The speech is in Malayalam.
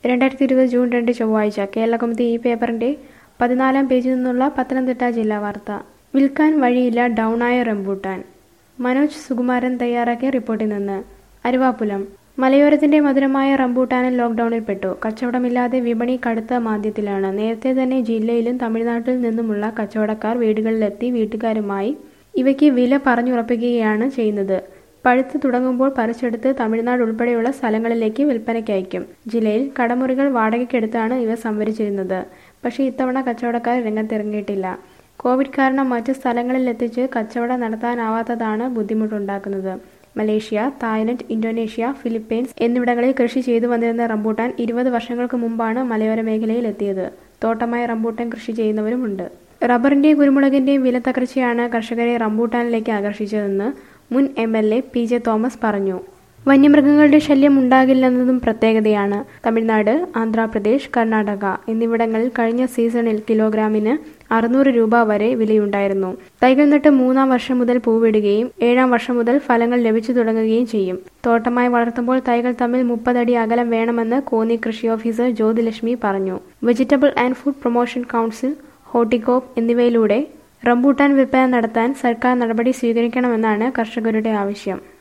രണ്ടായിരത്തി ഇരുപത് ജൂൺ രണ്ട് ചൊവ്വാഴ്ച കേരളകൗമുദി ഈ പേപ്പറിന്റെ പതിനാലാം പേജിൽ നിന്നുള്ള പത്തനംതിട്ട ജില്ലാ വാർത്ത വിൽക്കാൻ വഴിയില്ല ഡൗണായ റംബൂട്ടാൻ മനോജ് സുകുമാരൻ തയ്യാറാക്കിയ റിപ്പോർട്ടിൽ നിന്ന് അരുവാപ്പുലം മലയോരത്തിന്റെ മധുരമായ റംബൂട്ടാനിൽ ലോക്ക്ഡൌണിൽപ്പെട്ടു കച്ചവടമില്ലാതെ വിപണി കടുത്ത മാന്ദ്യത്തിലാണ് നേരത്തെ തന്നെ ജില്ലയിലും തമിഴ്നാട്ടിൽ നിന്നുമുള്ള കച്ചവടക്കാർ വീടുകളിലെത്തി വീട്ടുകാരുമായി ഇവയ്ക്ക് വില പറഞ്ഞുറപ്പിക്കുകയാണ് ചെയ്യുന്നത് പഴുത്ത് തുടങ്ങുമ്പോൾ പറിച്ചെടുത്ത് തമിഴ്നാട് ഉൾപ്പെടെയുള്ള സ്ഥലങ്ങളിലേക്ക് വിൽപ്പനയ്ക്ക് അയക്കും ജില്ലയിൽ കടമുറികൾ വാടകയ്ക്കെടുത്താണ് ഇവ സംഭരിച്ചിരുന്നത് പക്ഷേ ഇത്തവണ കച്ചവടക്കാർ രംഗത്തിറങ്ങിയിട്ടില്ല കോവിഡ് കാരണം മറ്റ് സ്ഥലങ്ങളിൽ എത്തിച്ച് കച്ചവടം നടത്താനാവാത്തതാണ് ബുദ്ധിമുട്ടുണ്ടാക്കുന്നത് മലേഷ്യ തായ്ലൻഡ് ഇന്തോനേഷ്യ ഫിലിപ്പീൻസ് എന്നിവിടങ്ങളിൽ കൃഷി ചെയ്തു വന്നിരുന്ന റംബൂട്ടാൻ ഇരുപത് വർഷങ്ങൾക്ക് മുമ്പാണ് മലയോര മേഖലയിൽ എത്തിയത് തോട്ടമായ റംബൂട്ടാൻ കൃഷി ചെയ്യുന്നവരുമുണ്ട് റബ്ബറിന്റെയും കുരുമുളകിന്റെയും വില തകർച്ചയാണ് കർഷകരെ റംബൂട്ടാനിലേക്ക് ആകർഷിച്ചതെന്ന് മുൻ M L A P J Thomas പറഞ്ഞു വന്യമൃഗങ്ങളുടെ ശല്യം ഉണ്ടാകില്ലെന്നതും പ്രത്യേകതയാണ് തമിഴ്നാട് ആന്ധ്രാപ്രദേശ് കർണാടക എന്നിവിടങ്ങളിൽ കഴിഞ്ഞ സീസണിൽ കിലോഗ്രാമിന് അറുന്നൂറ് രൂപ വരെ വിലയുണ്ടായിരുന്നു തൈകൾ നട്ട് മൂന്നാം വർഷം മുതൽ പൂവിടുകയും ഏഴാം വർഷം മുതൽ ഫലങ്ങൾ ലഭിച്ചു തുടങ്ങുകയും ചെയ്യും തോട്ടമായി വളർത്തുമ്പോൾ തൈകൾ തമ്മിൽ മുപ്പതടി അകലം വേണമെന്ന് കോന്നി കൃഷി ഓഫീസർ ജ്യോതിലക്ഷ്മി പറഞ്ഞു vegetable and food promotion council Horticorp എന്നിവയിലൂടെ റംബൂട്ടാൻ വിൽപ്പന നടത്താൻ സർക്കാർ നടപടി സ്വീകരിക്കണമെന്നാണ് കർഷകരുടെ ആവശ്യം